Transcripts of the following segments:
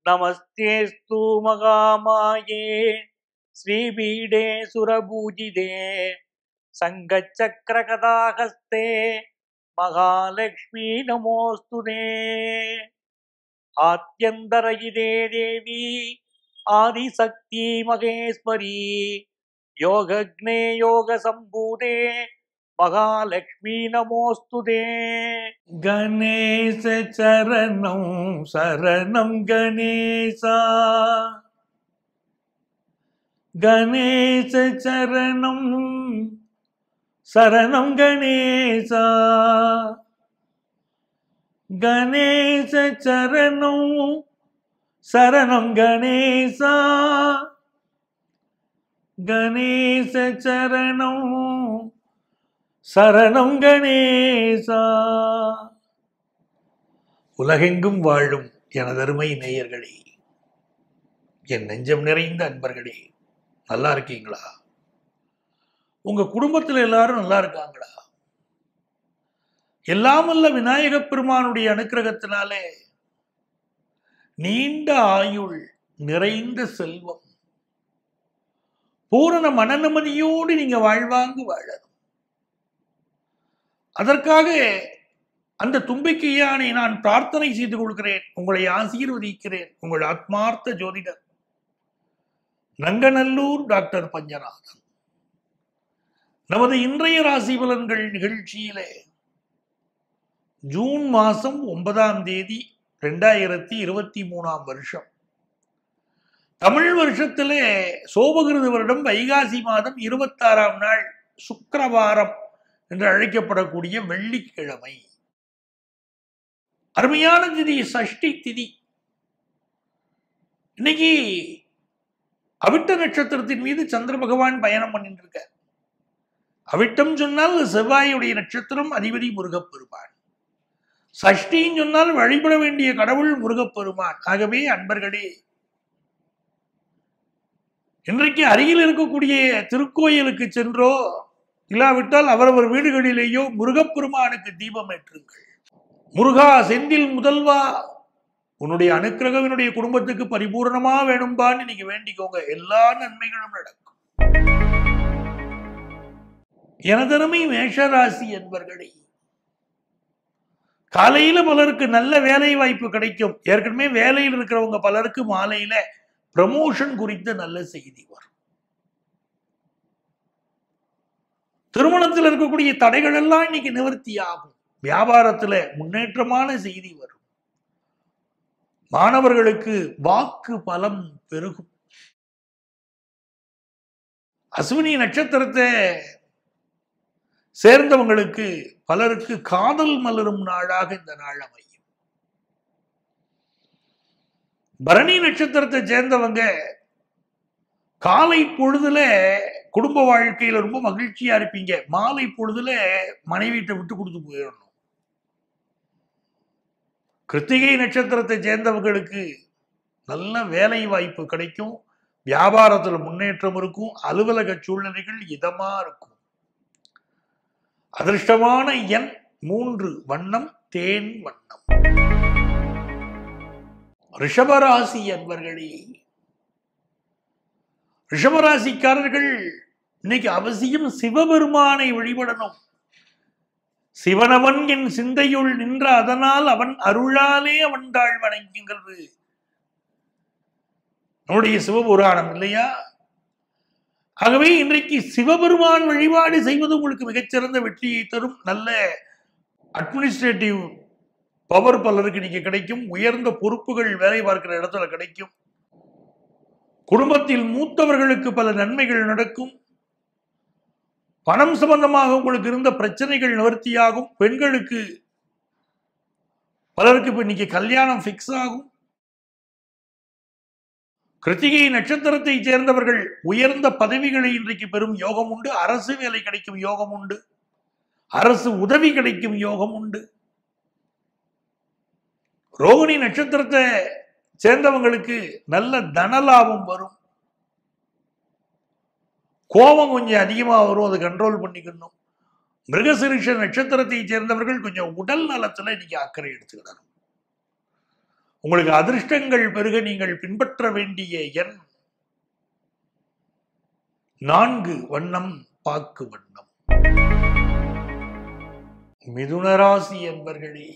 நமஸ்தேஸ்து மகாமாயே ஸ்ரீபீடே சுரபூஜிதே சங்கச்சக்கரகதாகஸ்தே மகாலட்சுமி நமோஸ்துதே ஆத்யந்தரயிதே தேவி ஆதிசக்தி மகேஸ்வரி யோகக்னே யோக சம்பூதே மகாலட்சுமி நமோஸ்துதே கணேச சரணம் சரணம் கணேசா கணேச சரணம் சரணம் கணேசா கணேச சரணம் சரணம் கணேசா கணேச சரணம் சரணம் கணேசா உலகெங்கும் வாழும் எனதருமை நேயர்களே என் நெஞ்சம் நிறைந்த அன்பர்களே நல்லா இருக்கீங்களா உங்க குடும்பத்தில் எல்லாரும் நல்லா இருக்காங்களா எல்லாமல்ல விநாயகப் பெருமானுடைய அனுக்கிரகத்தினாலே நீண்ட ஆயுள் நிறைந்த செல்வம் பூரண மனநிம்மதியோடு நீங்க வாழ்வாங்கு வாழணும் அதற்காக அந்த தும்பிக்கையானை நான் பிரார்த்தனை செய்து கொள்கிறேன் உங்களை ஆசீர்வதிக்கிறேன் உங்கள் ஆத்மார்த்த ஜோதிடர் நங்கநல்லூர் டாக்டர் பஞ்சநாதன் நமது இன்றைய ராசி பலன்கள் நிகழ்ச்சியிலே ஜூன் மாசம் ஒன்பதாம் தேதி ரெண்டாயிரத்தி இருபத்தி மூணாம் வருஷம் தமிழ் வருஷத்திலே சோபகிருத வருடம் வைகாசி மாதம் இருபத்தாறாம் நாள் சுக்கிரவாரம் என்று அழைக்கப்படக்கூடிய வெள்ளிக்கிழமை அருமையான திதி சஷ்டி திதி இன்னைக்கு அவிட்ட நட்சத்திரத்தின் மீது சந்திர பகவான் பயணம் பண்ணிட்டு இருக்கார் அவிட்டம் சொன்னால் செவ்வாயுடைய நட்சத்திரம் அதிபதி முருகப்பெருமான் சஷ்டின்னு சொன்னால் வழிபட வேண்டிய கடவுள் முருகப்பெருமான் ஆகவே அன்பர்களே இன்றைக்கு அருகில் இருக்கக்கூடிய திருக்கோயிலுக்கு சென்றோ இல்லாவிட்டால் அவரவர் வீடுகளிலேயோ முருகப்பெருமானுக்கு தீபம் ஏற்றுங்கள் முருகா செந்தில் முதல்வா உன்னுடைய அனுக்கிரகம் என்னுடைய குடும்பத்துக்கு பரிபூர்ணமா வேணும்பான்னு நீங்க வேண்டிக்கோங்க எல்லா நன்மைகளும் நடக்கும் எனதருமை மேஷராசி என்பர்களே காலையில பலருக்கு நல்ல வேலை வாய்ப்பு கிடைக்கும் ஏற்கனவே வேலையில் இருக்கிறவங்க பலருக்கு மாலையில ப்ரமோஷன் குறித்த நல்ல செய்தி வரும் திருமணத்தில் இருக்கக்கூடிய தடைகள் எல்லாம் இன்னைக்கு நிவர்த்தி ஆகும் வியாபாரத்துல முன்னேற்றமான செய்தி வரும் மாணவர்களுக்கு வாக்கு பலம் பெருகும் அஸ்வினி நட்சத்திரத்தை சேர்ந்தவங்களுக்கு பலருக்கு காதல் மலரும் நாளாக இந்த நாள் அமையும் பரணி நட்சத்திரத்தை சேர்ந்தவங்க காலை பொழுதுல குடும்ப வாழ்க்கையில ரொம்ப மகிழ்ச்சியா இருப்பீங்க மாலை பொழுதுல மனைவிட்ட விட்டு கொடுத்து போயிடணும் கிருத்திகை நட்சத்திரத்தை சேர்ந்தவங்களுக்கு நல்ல வேலை வாய்ப்பு கிடைக்கும் வியாபாரத்துல முன்னேற்றம் இருக்கும் அலுவலக சூழ்நிலைகள் இதமா இருக்கும் அதிர்ஷ்டமான எண் மூன்று வண்ணம் தேன் வண்ணம் ரிஷபராசி அன்பர்களே ரிஷபராசிக்காரர்கள் இன்னைக்கு அவசியம் சிவபெருமானை வழிபடணும் சிவனவன் என் சிந்தையுள் நின்ற அதனால் அவன் அருளாலே அவன் தாழ் வணங்குகிறது நம்முடைய சிவபுராணம் இல்லையா ஆகவே இன்றைக்கு சிவபெருமான் வழிபாடு செய்வது உங்களுக்கு மிகச்சிறந்த வெற்றியை தரும் நல்ல அட்மினிஸ்ட்ரேட்டிவ் பவர் பலருக்கு நீங்க கிடைக்கும் உயர்ந்த பொறுப்புகள் வேலை பார்க்கிற இடத்துல கிடைக்கும் குடும்பத்தில் மூத்தவர்களுக்கு பல நன்மைகள் நடக்கும் பணம் சம்பந்தமாக உங்களுக்கு இருந்த பிரச்சனைகள் நிவர்த்தியாகும் பெண்களுக்கு பலருக்கு இப்ப இன்னைக்கு கல்யாணம் ஃபிக்ஸ் ஆகும் கிருத்திகை நட்சத்திரத்தை சேர்ந்தவர்கள் உயர்ந்த பதவிகளை இன்றைக்கு பெறும் யோகம் உண்டு அரசு வேலை கிடைக்கும் யோகம் உண்டு அரசு உதவி கிடைக்கும் யோகம் உண்டு ரோகிணி நட்சத்திரத்தை சேர்ந்தவங்களுக்கு நல்ல தனலாபம் வரும் கோபம் கொஞ்சம் அதிகமாக வரும் அதை கண்ட்ரோல் பண்ணிக்கணும் மிருகசிருஷ நட்சத்திரத்தை சேர்ந்தவர்கள் கொஞ்சம் உடல் நலத்துல இன்னைக்கு அக்கறை எடுத்துக்கிடணும் உங்களுக்கு அதிர்ஷ்டங்கள் பெருக நீங்கள் பின்பற்ற வேண்டிய எண் நான்கு வண்ணம் பாக்கு வண்ணம் மிதுனராசி என்பர்களே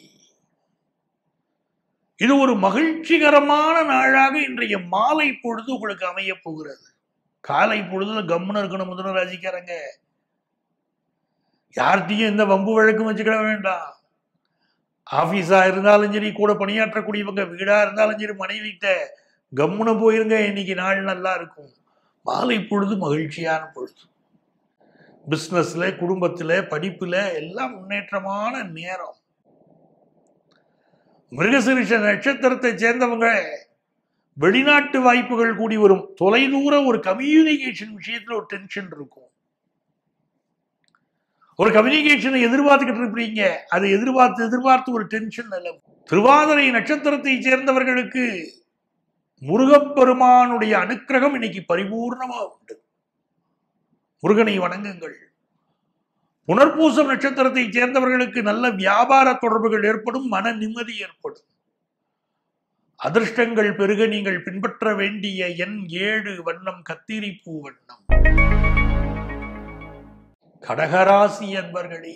இது ஒரு மகிழ்ச்சிகரமான நாளாக இன்றைய மாலை பொழுது உங்களுக்கு அமைய போகிறது காலை பொழுதுல கம்முன்னு இருக்கணும் மிதுன ராசிக்காரங்க யார்கிட்டையும் எந்த வம்பு வழக்கும் வச்சுக்கிட வேண்டாம் ஆபீஸா இருந்தாலும் சரி கூட பணியாற்றக்கூடியவங்க வீடா இருந்தாலும் சரி மனைவிட்ட கம்முன்னு போயிருங்க இன்னைக்கு நாள் நல்லா இருக்கும் மாலை பொழுது மகிழ்ச்சியான பொழுது பிஸ்னஸ்ல குடும்பத்துல படிப்புல எல்லாம் முன்னேற்றமான நேரம் மிருகசிரிஷ நட்சத்திரத்தை சேர்ந்தவங்க வெளிநாட்டு வாய்ப்புகள் கூடி வரும் தொலைதூர ஒரு கம்யூனிகேஷன் விஷயத்துல ஒரு டென்ஷன் இருக்கும் ஒரு கம்யூனிகேஷனை எதிர்பார்த்துக்கிட்டு இருப்பீங்க அதை எதிர்பார்த்து எதிர்பார்த்து ஒரு டென்ஷன் நிலவும் திருவாதிரை நட்சத்திரத்தை சேர்ந்தவர்களுக்கு முருகப்பெருமானுடைய அனுக்கிரகம் இன்னைக்கு பரிபூர்ணமா உண்டு முருகனை வணங்குங்கள் புனர்பூசம் நட்சத்திரத்தை சேர்ந்தவர்களுக்கு நல்ல வியாபார தொடர்புகள் ஏற்படும் மன நிம்மதி ஏற்படும் அதிர்ஷ்டங்கள் பெருக நீங்கள் பின்பற்ற வேண்டிய எண் ஏழு வண்ணம் கத்திரிப்பூ வண்ணம் கடகராசி என்பர்களே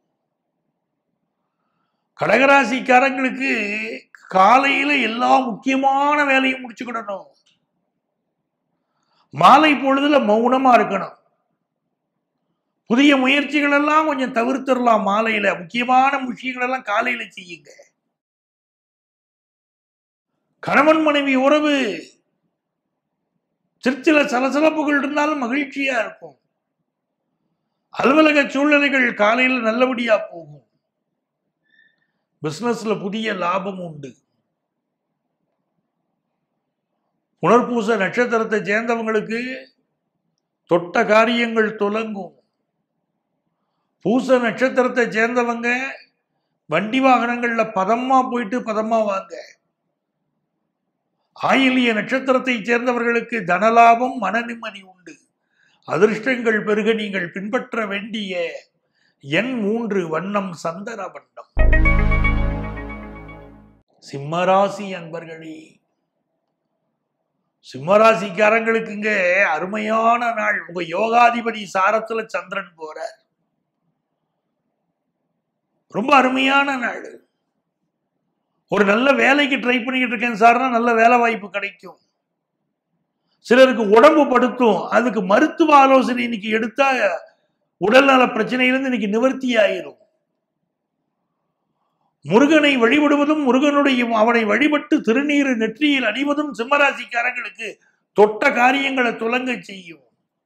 கடகராசிக்காரங்களுக்கு காலையில எல்லா முக்கியமான வேலையும் முடிச்சுக்கிடணும் மாலை பொழுதுல மௌனமா இருக்கணும் புதிய முயற்சிகள் எல்லாம் கொஞ்சம் தவிர்த்திடலாம் மாலையில முக்கியமான விஷயங்கள் எல்லாம் காலையில செய்யுங்க கணவன் மனைவி உறவு சிற்சில சலசலப்புகள் இருந்தாலும் மகிழ்ச்சியா இருக்கும் அலுவலக சூழ்நிலைகள் காலையில் நல்லபடியா போகும் பிசினஸ்ல புதிய லாபம் உண்டு புனர்பூச நட்சத்திரத்தை சேர்ந்தவங்களுக்கு தொட்ட காரியங்கள் துலங்கும் பூச நட்சத்திரத்தை சேர்ந்தவங்க வண்டி வாகனங்கள்ல பதமா போயிட்டு பதமா வாங்க ஆயிலிய நட்சத்திரத்தை சேர்ந்தவர்களுக்கு தனலாபம் மன நிம்மதி உண்டு அதிர்ஷ்டங்கள் பெருக நீங்கள் பின்பற்ற வேண்டிய எண் மூன்று வண்ணம் சந்தன வண்ணம் சிம்மராசி அன்பர்களே சிம்மராசிக்காரங்களுக்குங்க அருமையான நாள் உங்க யோகாதிபதி சாரத்துல சந்திரன் போறார் ரொம்ப அருமையான நாள் ஒரு நல்ல வேலைக்கு ட்ரை பண்ணிக்கிட்டு இருக்கேன் சார்னா நல்ல வேலை வாய்ப்பு கிடைக்கும் சிலருக்கு உடம்பு படுத்தும் அதுக்கு மருத்துவ ஆலோசனை இன்னைக்கு எடுத்தா உடல்நல பிரச்சனையிலிருந்து இன்னைக்கு நிவர்த்தி ஆயிரும் முருகனை வழிபடுவதும் முருகனுடைய அவனை வழிபட்டு திருநீர் நெற்றியில் அணிவதும் சிம்மராசிக்காரங்களுக்கு தொட்ட காரியங்களை துலங்க செய்யும்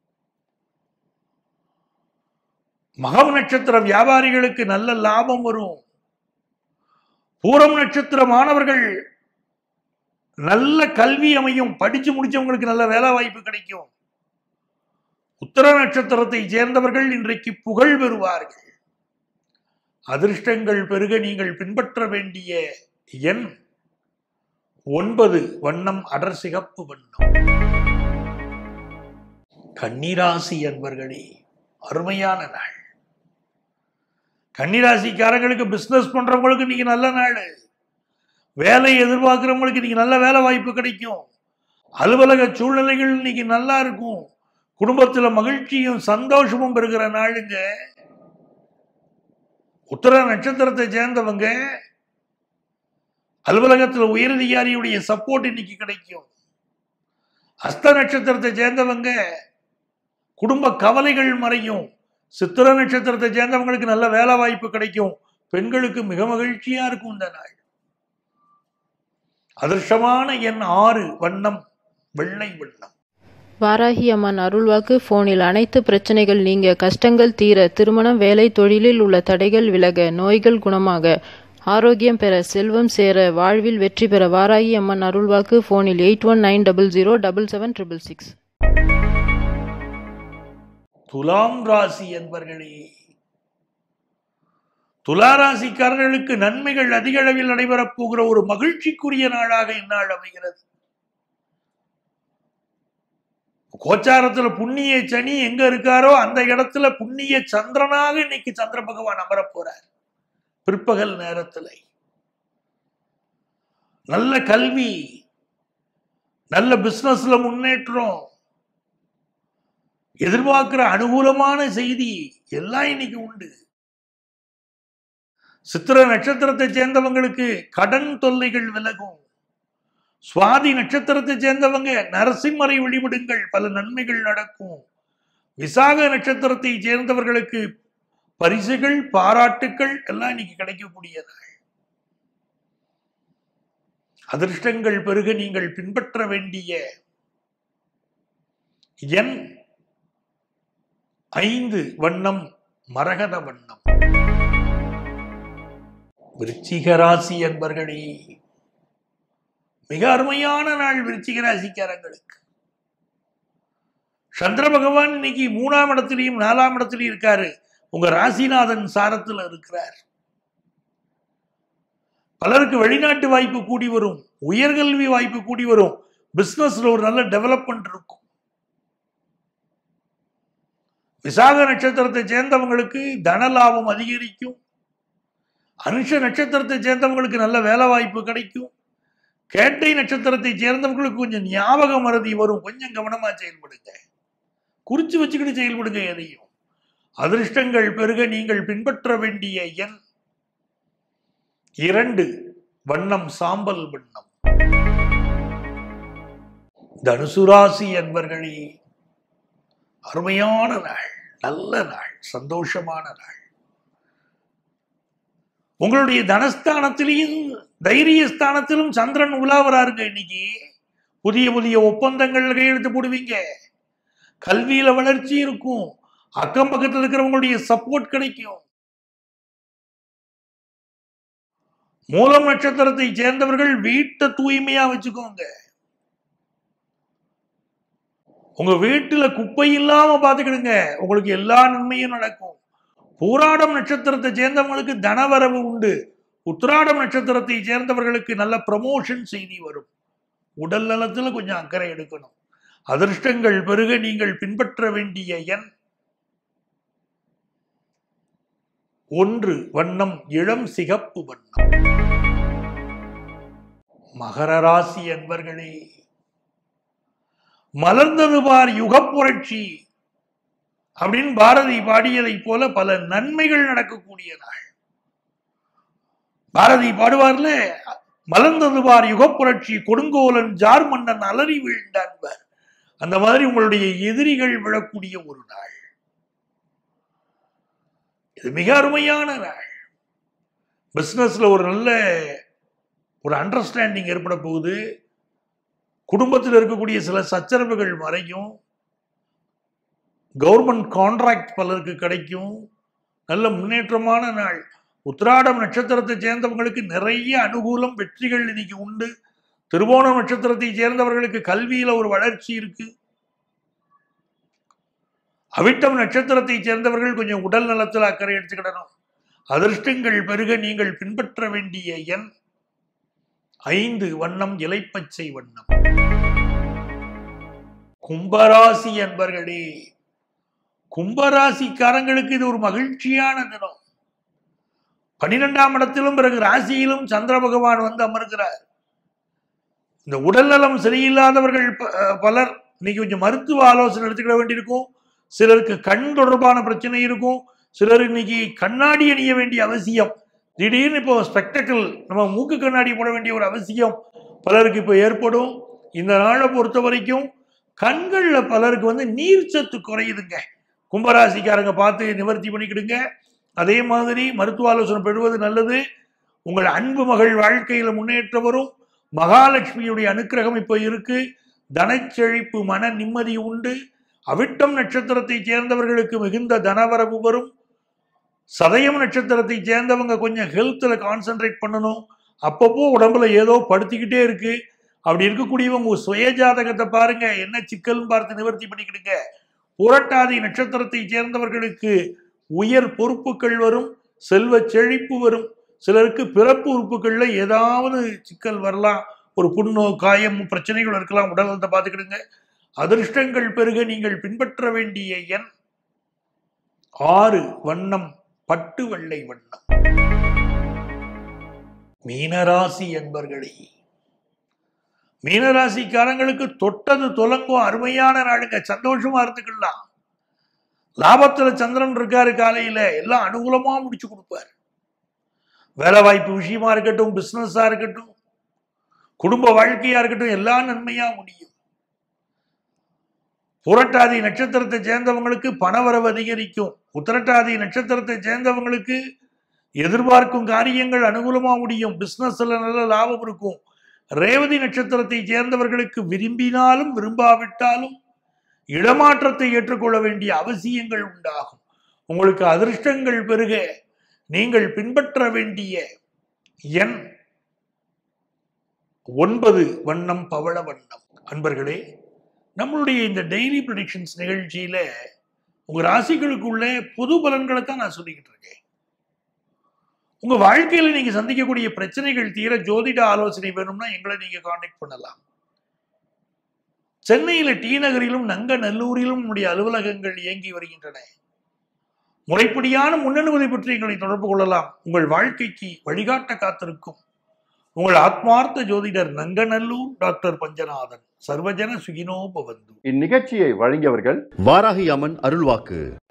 மகம் நட்சத்திர வியாபாரிகளுக்கு நல்ல லாபம் வரும் பூரம் நட்சத்திர மாணவர்கள் நல்ல கல்வி அமையும் படிச்சு முடிச்சவங்களுக்கு நல்ல வேலை வாய்ப்பு கிடைக்கும் உத்தர நட்சத்திரத்தை சேர்ந்தவர்கள் இன்றைக்கு புகழ் பெறுவார்கள் அதிர்ஷ்டங்கள் பெருக நீங்கள் பின்பற்ற வேண்டிய எண் ஒன்பது வண்ணம் அடர் சிகப்பு வண்ணம் கன்னிராசி என்பர்களே அருமையான நாள் கன்னிராசிக்காரங்களுக்கு பிசினஸ் பண்றவங்களுக்கு இன்னைக்கு நல்ல நாள் வேலை எதிர்பார்க்கிறவங்களுக்கு இன்னைக்கு நல்ல வேலை வாய்ப்பு கிடைக்கும் அலுவலக சூழ்நிலைகள் இன்னைக்கு நல்லா இருக்கும் குடும்பத்துல மகிழ்ச்சியும் சந்தோஷமும் பெறுகிற நாளுங்க உத்தர நட்சத்திரத்தை சேர்ந்தவங்க அலுவலகத்துல உயரதிகாரியுடைய சப்போர்ட் இன்னைக்கு கிடைக்கும் அஸ்த நட்சத்திரத்தை சேர்ந்தவங்க குடும்ப கவலைகள் மறையும் சித்திர நட்சத்திரத்தை சேர்ந்தவங்களுக்கு நல்ல வேலை வாய்ப்பு கிடைக்கும் பெண்களுக்கு மிக மகிழ்ச்சியா இருக்கும் இந்த நாள் அதிர்ஷ்டமான எண் ஆறு வண்ணம் வெள்ளை வண்ணம் வாராகி அம்மன் அருள்வாக்கு போனில் அனைத்து பிரச்சனைகள் நீங்க கஷ்டங்கள் தீர திருமணம் வேலை தொழிலில் உள்ள தடைகள் விலக நோய்கள் குணமாக ஆரோக்கியம் பெற செல்வம் சேர வாழ்வில் வெற்றி பெற வாராகி அம்மன் அருள்வாக்கு போனில் eight one nine double zero double seven triple six துலாம் ராசி என்பர்களே துளாராசிக்காரர்களுக்கு நன்மைகள் அதிக அளவில் நடைபெறப் போகிற ஒரு மகிழ்ச்சிக்குரிய நாளாக இந்நாள் அமைகிறது கோச்சாரத்துல புண்ணிய சனி எங்க இருக்காரோ அந்த இடத்துல புண்ணிய சந்திரனாக இன்னைக்கு சந்திர பகவான் அமரப் போறார் பிற்பகல் நேரத்துல நல்ல கல்வி நல்ல பிசினஸ்ல முன்னேற்றம் எதிர்பார்க்கிற அனுகூலமான செய்தி எல்லாம் இன்னைக்கு உண்டு சித்திர நட்சத்திரத்தை சேர்ந்தவங்களுக்கு கடன் தொல்லைகள் விலகும் சுவாதி நட்சத்திரத்தை சேர்ந்தவங்க நரசிம்மரை வழிபடுங்கள் பல நன்மைகள் நடக்கும் விசாக நட்சத்திரத்தை சேர்ந்தவர்களுக்கு பரிசுகள் பாராட்டுக்கள் எல்லாம் இன்னைக்கு கிடைக்கக்கூடிய நாள் அதிர்ஷ்டங்கள் பெருக நீங்கள் பின்பற்ற வேண்டிய எண் ஐந்து வண்ணம் மரகத வண்ணம் விருச்சிக ராசி என்பர்களே மிக அருமையான நாள் விருச்சிக ராசிக்காரங்களுக்கு சந்திர பகவான் இன்னைக்கு மூணாம் இடத்திலையும் நாலாம் இடத்திலையும் இருக்காரு உங்க ராசிநாதன் சாரத்துல இருக்கிறார் பலருக்கு வெளிநாட்டு வாய்ப்பு கூடி வரும் உயர்கல்வி வாய்ப்பு கூடி வரும் பிசினஸ்ல ஒரு நல்ல டெவலப்மெண்ட் இருக்கும் விசாக நட்சத்திரத்தை சேர்ந்தவங்களுக்கு தன லாபம் அதிகரிக்கும் அனுஷ நட்சத்திரத்தை சேர்ந்தவங்களுக்கு நல்ல வேலை வாய்ப்பு கிடைக்கும் கேட்டை நட்சத்திரத்தை சேர்ந்தவங்களுக்கு கொஞ்சம் ஞாபக மறதி வரும் கொஞ்சம் கவனமா செயல்படுங்க குறிச்சு வச்சுக்கிட்டு செயல்படுங்க எதையும் அதிர்ஷ்டங்கள் பெருக நீங்கள் பின்பற்ற வேண்டிய எண் இரண்டு வண்ணம் சாம்பல் வண்ணம் தனுசு ராசி என்பர்களே அருமையான நாள் நல்ல நாள் சந்தோஷமான நாள் உங்களுடைய தனஸ்தானத்திலையும் தைரிய ஸ்தானத்திலும் சந்திரன் உலாவராருங்க இன்னைக்கு புதிய புதிய ஒப்பந்தங்கள் கையெழுத்து போடுவீங்க கல்வியில வளர்ச்சி இருக்கும் அக்கம் பக்கத்தில் இருக்கிறவங்களுடைய சப்போர்ட் கிடைக்கும் மூலம் நட்சத்திரத்தை சேர்ந்தவர்கள் வீட்டை தூய்மையா வச்சுக்கோங்க உங்க வீட்டுல குப்பை இல்லாம பாத்துக்கிடுங்க உங்களுக்கு எல்லா நன்மையும் நடக்கும் பூராடம் நட்சத்திரத்தை சேர்ந்தவங்களுக்கு தனவரவு உண்டு உத்திராடம் நட்சத்திரத்தை சேர்ந்தவர்களுக்கு நல்ல ப்ரமோஷன் செய்தி வரும் உடல் நலத்துல கொஞ்சம் அக்கறை எடுக்கணும் அதிர்ஷ்டங்கள் பெருக நீங்கள் பின்பற்ற வேண்டிய எண் ஒன்று வண்ணம் இளம் சிகப்பு வண்ணம் மகர ராசி என்பர்களே மலர்ந்தது பார் யுகப் புரட்சி அப்படின்னு பாரதி பாடியதைப் போல பல நன்மைகள் நடக்கக்கூடிய நாள் பாரதி பாடுவார்ல மலர்ந்தது பார் யுகப் புரட்சி கொடுங்கோலன் ஜார் மன்னன் அலறி வீழ்ந்தான்பர் அந்த மாதிரி உங்களுடைய எதிரிகள் விழக்கூடிய ஒரு நாள் இது மிக அருமையான நாள் பிசினஸ்ல ஒரு நல்ல ஒரு அண்டர்ஸ்டாண்டிங் ஏற்பட போகுது குடும்பத்தில் இருக்கக்கூடிய சில சச்சரவுகள் மறையும் கவர்மெண்ட் கான்ட்ராக்ட் பலருக்கு கிடைக்கும் நல்ல முன்னேற்றமான நாள் உத்திராடம் நட்சத்திரத்தை சேர்ந்தவங்களுக்கு நிறைய அனுகூலம் வெற்றிகள் இன்னைக்கு உண்டு திருவோணம் நட்சத்திரத்தை சேர்ந்தவர்களுக்கு கல்வியில ஒரு வளர்ச்சி இருக்கு அவிட்டம் நட்சத்திரத்தை சேர்ந்தவர்கள் கொஞ்சம் உடல் நலத்தில் அக்கறை எடுத்துக்கிடணும் அதிர்ஷ்டங்கள் பெருக நீங்கள் பின்பற்ற வேண்டிய எண் ஐந்து வண்ணம் இலைப்பச்சை வண்ணம் கும்பராசி என்பர்களே கும்பராசிக்காரங்களுக்கு இது ஒரு மகிழ்ச்சியான தினம் பன்னிரெண்டாம் இடத்திலும் பிறகு ராசியிலும் சந்திர பகவான் வந்து அமர்கிறார் இந்த உடல்நலம் சரியில்லாதவர்கள் ப- பலர் இன்னைக்கு கொஞ்சம் மருத்துவ ஆலோசனை எடுத்துக்கிட வேண்டியிருக்கும் சிலருக்கு கண் தொடர்பான பிரச்சனை இருக்கும் சிலர் இன்னைக்கு கண்ணாடி அணிய வேண்டிய அவசியம் திடீர்னு இப்போ ஸ்பெக்டக்கிள் நம்ம மூக்கு கண்ணாடி போட வேண்டிய ஒரு அவசியம் பலருக்கு இப்போ ஏற்படும் இந்த நாளை பொறுத்த வரைக்கும் கண்களில் பலருக்கு வந்து நீர்ச்சத்து குறையுதுங்க கும்பராசிக்காரங்க பார்த்து நிவர்த்தி பண்ணிக்கிடுங்க அதே மாதிரி மருத்துவ ஆலோசனை பெறுவது நல்லது உங்கள் அன்பு மகள் வாழ்க்கையில முன்னேற்றம் வரும் மகாலட்சுமியுடைய அனுக்கிரகம் இப்போ இருக்கு தனச்செழிப்பு மன நிம்மதி உண்டு அவிட்டம் நட்சத்திரத்தை சேர்ந்தவர்களுக்கு மிகுந்த தனவரவு வரும் சதயம் நட்சத்திரத்தை சேர்ந்தவங்க கொஞ்சம் ஹெல்த்தில் கான்சென்ட்ரேட் பண்ணணும் அப்பப்போ உடம்புல ஏதோ படுத்திக்கிட்டே இருக்கு அப்படி இருக்கக்கூடியவங்க உங்க சுய ஜாதகத்தை பாருங்க என்ன சிக்கல்னு பார்த்து நிவர்த்தி பண்ணிக்கிடுங்க புரட்டாதி நட்சத்திரத்தை சேர்ந்தவர்களுக்கு உயர் பொறுப்புகள் வரும் செல்வ செழிப்பு வரும் சிலருக்கு பிறப்பு உறுப்புகள்ல ஏதாவது சிக்கல் வரலாம் ஒரு புண்ணோ காயம் பிரச்சனைகள் இருக்கலாம் உடல் நலத்தை பார்த்துக்கிடுங்க அதிர்ஷ்டங்கள் பெருக நீங்கள் பின்பற்ற வேண்டிய எண் ஆறு வண்ணம் பட்டு வெள்ளை வண்ணம் மீனராசி என்பர்களே மீனராசிக்காரங்களுக்கு தொட்டது துலங்கும் அருமையான நாளுங்க சந்தோஷமா இருந்துக்கலாம் லாபத்துல சந்திரன் இருக்காரு காலையில எல்லாம் அனுகூலமா முடிச்சு கொடுப்பாரு வேலை வாய்ப்பு விஷயமா இருக்கட்டும் பிசினஸா இருக்கட்டும் குடும்ப வாழ்க்கையா இருக்கட்டும் எல்லாம் நன்மையா முடியும் புரட்டாதி நட்சத்திரத்தை சேர்ந்தவங்களுக்கு பணவரவு அதிகரிக்கும் உத்திரட்டாதி நட்சத்திரத்தை சேர்ந்தவங்களுக்கு எதிர்பார்க்கும் காரியங்கள் அனுகூலமா முடியும் பிசினஸ்ல நல்ல லாபம் இருக்கும் ரேவதி நட்சத்திரத்தை சேர்ந்தவர்களுக்கு விரும்பினாலும் விரும்பாவிட்டாலும் இடமாற்றத்தை ஏற்றுக்கொள்ள வேண்டிய அவசியங்கள் உண்டாகும் உங்களுக்கு அதிர்ஷ்டங்கள் பெருக நீங்கள் பின்பற்ற வேண்டிய எண் ஒன்பது வண்ணம் பவள வண்ணம் அன்பர்களே நம்மளுடைய இந்த டெய்லி ப்ரடிக்ஷன்ஸ் நிகழ்ச்சியில உங்க ராசிகளுக்குள்ள பொது பலன்களை தான் நான் சொல்லிக்கிட்டு இருக்கேன் உங்க வாழ்க்கையில நீங்க சந்திக்கக்கூடிய பிரச்சனைகள் தீர ஜோதிட ஆலோசனை வேணும்னா எங்களை நீங்க காண்டாக்ட் பண்ணலாம் சென்னையில டி நகரிலும் நங்கநல்லூரிலும் நம்முடைய அலுவலகங்கள் இயங்கி வருகின்றன முறைப்படியான முன்னனுமதி பற்றி எங்களை தொடர்பு கொள்ளலாம் உங்கள் வாழ்க்கைக்கு வழிகாட்ட காத்திருக்கும் உங்கள் ஆத்மார்த்த ஜோதிடர் நங்கநல்லூர் டாக்டர் பஞ்சநாதன் சர்வஜன சுகினோ பவந்து இந்நிகழ்ச்சியை வழங்கியவர்கள் வாராகி அம்மன் அருள்வாக்கு